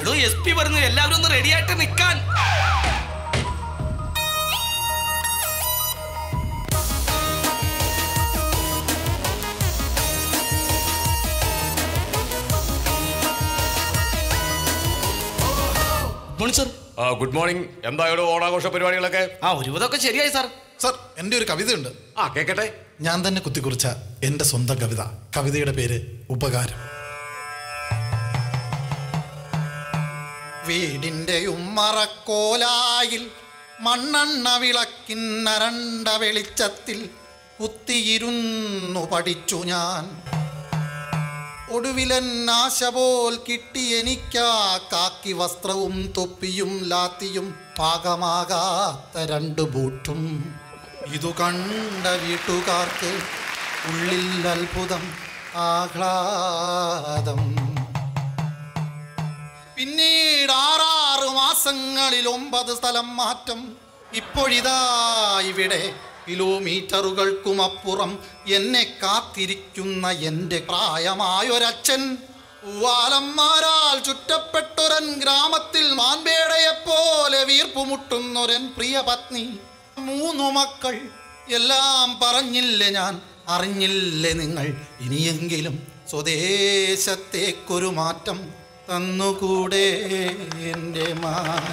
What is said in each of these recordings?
എടോ S P പറഞ്ഞു എല്ലാവരും ഒന്ന് റെഡി ആയിട്ട് നിൽക്കാൻ മോർണിംഗ് സർ ആ ഗുഡ് മോർണിംഗ് എന്തായാലും ഓണാഘോഷ പരിപാടികളൊക്കെ ആ ഒരുവിധമൊക്കെ ശരിയായി സാർ സർ എൻ്റെ ഒരു കവിതയുണ്ട് ആ കേക്കട്ടെ ഞാൻ തന്നെ കുത്തിക്കുറിച്ച എൻ്റെ സ്വന്തം കവിത കവിതയുടെ പേര് ഉപകാരം വീടിൻ്റെ ഉമ്മറക്കോലായിൽ മണ്ണെണ്ണ വിളക്കിന്നരണ്ട വെളിച്ചത്തിൽ കുത്തിയിരുന്നു പഠിച്ചു ഞാൻ ഒടുവിലൻ ആശ പോൽ കിട്ടി എനിക്കാ കാക്കി വസ്ത്രവും തൊപ്പിയും ലാത്തിയും പാകമാകാത്ത രണ്ട് ബൂട്ടും ഇതു കണ്ട വീട്ടുകാർക്ക് ഉള്ളിൽ അത്ഭുതം ആഹ്ലാദം പിന്നീട് ആറാറ് മാസങ്ങളിൽ ഒമ്പത് സ്ഥലം മാറ്റം ഇപ്പോഴിതാ ഇവിടെ കിലോമീറ്ററുകൾക്കും അപ്പുറം എന്നെ കാത്തിരിക്കുന്ന എൻ്റെ പ്രായമായൊരച്ഛൻ പൂവാലന്മാരാൽ ചുറ്റപ്പെട്ടൊരൻ ഗ്രാമത്തിൽ മാൻപേടയെപ്പോലെ വീർപ്പുമുട്ടുന്നൊരൻ പ്രിയ പത്നി മൂന്നു മക്കൾ എല്ലാം പറഞ്ഞില്ലേ ഞാൻ അറിഞ്ഞില്ലേ നിങ്ങൾ ഇനിയെങ്കിലും സ്വദേശത്തേക്കൊരു മാറ്റം തന്നുകൂടെ എൻ്റെ മാൻ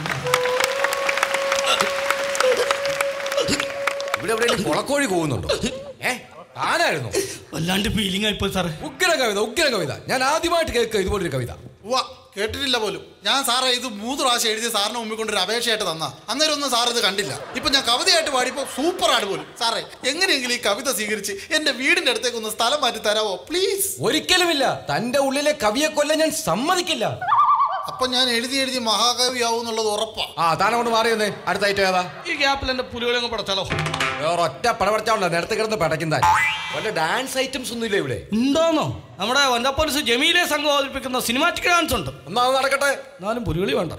ഇവിടെ എവിടെയെങ്കിലും കൊളക്കോഴി പോകുന്നുണ്ടോ ഏ ആരായിരുന്നു വല്ലാണ്ട് ഫീലിംഗ് ആയിപ്പോ സാറേ ഉഗ്ര കവിത ഉഗ്ര കവിത ഞാൻ ആദ്യമായിട്ട് കേൾക്കുക ഇതുപോലൊരു കവിത ഉവ്വ കേട്ടിട്ടില്ല പോലും ഞാൻ സാറേ ഇത് മൂന്ന് പ്രാവശ്യം എഴുതി സാറിന് മുമ്പിൽ കൊണ്ടൊരു അപേക്ഷയായിട്ട് തന്നാ അന്നേരം ഒന്നും സാർ ഇത് കണ്ടില്ല ഇപ്പൊ ഞാൻ കവിതയായിട്ട് പാടിയപ്പോൾ സൂപ്പറാണ് പോലും സാറേ എങ്ങനെയെങ്കിലും ഈ കവിത സ്വീകരിച്ച് എന്റെ വീടിന്റെ അടുത്തേക്ക് ഒന്ന് സ്ഥലം മാറ്റി തരാമോ പ്ലീസ് ഒരിക്കലുമില്ല തന്റെ ഉള്ളിലെ കവിയെ കൊല്ലാൻ ഞാൻ സമ്മതിക്കില്ല അപ്പൊ ഞാൻ എഴുതി എഴുതി മഹാകവിയാവും എന്നുള്ളത് ഉറപ്പാ ആ താനങ്ങോട്ട് മാറിയെന്നേ അടുത്ത ഐറ്റം ഏതാ ഈ ഗ്യാപ്പിൽ എന്റെ പുലികളെ അങ്ങ് പടച്ചാലോ വേറെ ഒറ്റ പടപടച്ചാണല്ലോ നേരത്തെ കിടന്ന് പടയ്ക്കുന്ന വല്ല ഡാൻസ് ഐറ്റംസ് ഒന്നുമില്ല ഇവിടെ ഉണ്ടോന്നോ നമ്മുടെ വനിതാ പോലീസ് ജമീലെ സംഘം അവതരിപ്പിക്കുന്ന സിനിമാറ്റിക് ഡാൻസ് ഉണ്ട് എന്നാ അത് നടക്കട്ടെ എന്നാലും പുലികളി വേണ്ട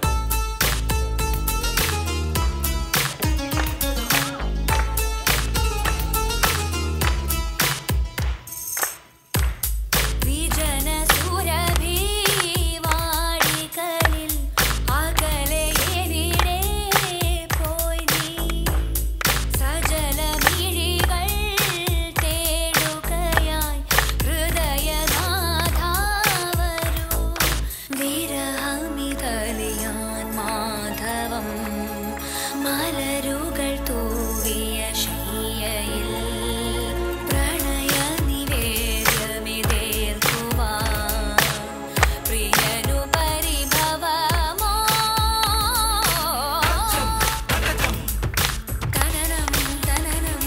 വിജനസുരഭിവാടികളിൽ അകലെയെവിടെ പോയി നീ സജലമിഴികൾ തേടുകയായി ഹൃദയനാഥാ വരൂ വിരഹമിതലിയാൻ മാധവം മലരുകൾ തൂവിയ ശയ്യയിൽ പ്രണയ നിവേദ്യമിതേർക്കുവാൻ പ്രിയനു പരിഭവമോ കനനം കനനം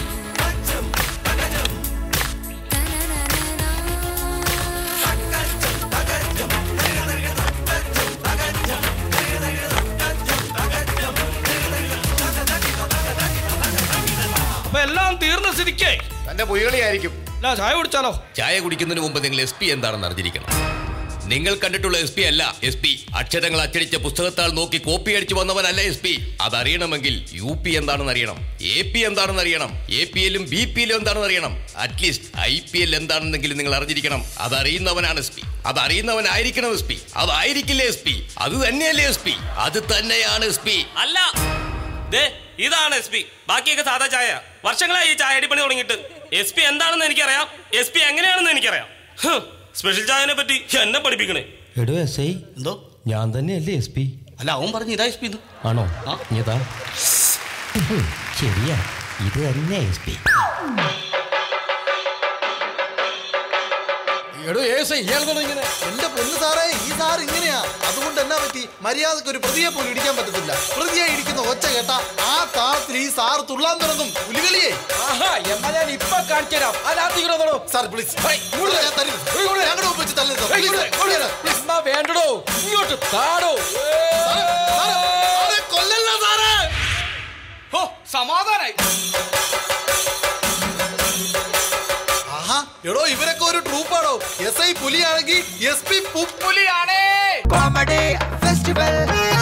അപ്പൊ എല്ലാം തീർന്ന സ്ഥിതിക്കേ തന്റെ പുലികളിയായിരിക്കും അല്ല ചായ കുടിച്ചാലോ ചായ കുടിക്കുന്നതിന് മുമ്പ് നിങ്ങൾ എസ് പി എന്താണെന്ന് അറിഞ്ഞിരിക്കണം നിങ്ങൾ കണ്ടിട്ടുള്ള എസ് പി അല്ല എസ് പി അക്ഷരങ്ങൾ അച്ചടിച്ച പുസ്തകത്താൽ നോക്കി കോപ്പി അടിച്ചു വന്നവനല്ല എസ് പി അതറിയണമെങ്കിൽ യു പി എന്താണെന്ന് അറിയണം എ പി എന്താണെന്ന് അറിയണം എ പി എല്ലും ബി പി എല്ലും എന്താണെന്ന് അറിയണം അറ്റ്ലീസ്റ്റ് ഐ പി എൽ എന്താണെന്നെങ്കിലും നിങ്ങൾ അറിഞ്ഞിരിക്കണം അതറിയുന്നവനാണ് എസ് പി അതറിയുന്നവനായിരിക്കണം എസ് പി അതായിരിക്കില്ലേ എസ് പി അത് തന്നെയല്ലേ എസ് പി അത് തന്നെയാണ് എസ് പി അല്ല ദേ ഇതാണ് എസ് പി ബാക്കിയൊക്കെ സാധാ ചായ വർഷങ്ങളായി ഈ ചായ അടിപ്പണി തുടങ്ങിയിട്ട് എസ് പി എന്താണെന്ന് എനിക്കറിയാം എസ് പി എങ്ങനെയാണെന്ന് എനിക്കറിയാം ഹ്, സ്പെഷ്യൽ ചായനെ പറ്റി എന്നെ പഠിപ്പിക്കണേ എടോ എസ് ഐ എന്തോ ഞാൻ തന്നെയല്ലേ എസ് പി അല്ല അവൻ പറഞ്ഞു ഇതാ എസ് പി ഇത് ആണോ ആ. ഇതാ ശരിയാ ഇത് തന്നെ എസ് പി എടോ ഏസ ഇയാൾ ഇങ്ങനെ എന്റെ പൊന്ന് സാറേ ഈ സാർ ഇങ്ങനെയാ അതുകൊണ്ട് എന്നാ പറ്റി മര്യാദക്ക് ഒരു പ്രതിയെ പോലും ഇടിക്കാൻ പറ്റത്തില്ല പ്രതിയെ ഇടിക്കുന്ന ഒച്ച കേട്ട ആ താളത്തിൽ ഈ സാർ തുള്ളാൻ തുടങ്ങും പുലികളിയെ ആഹാ എന്നാ ഞാൻ ഇപ്പൊ കാണിച്ചുതരാം അതിനകത്തിക്കണോ സാർ പ്ലീസ് ഞാൻ തരുന്നു ഞങ്ങളുടെ മുമ്പ് വെച്ച് തല്ലരുത് പ്ലീസ് എന്നാ വേണ്ടടോ ഇങ്ങോട്ട് താടോ കൊല്ലല്ല സാറേ ഹോ സമാധാനായി ആഹാ എടോ ഇവരൊക്കെ ഒരു ട്രൂപ്പാണോ എസ് ഐ പുലിയാണെങ്കിൽ എസ് പി പുലിയാണേ comedy festival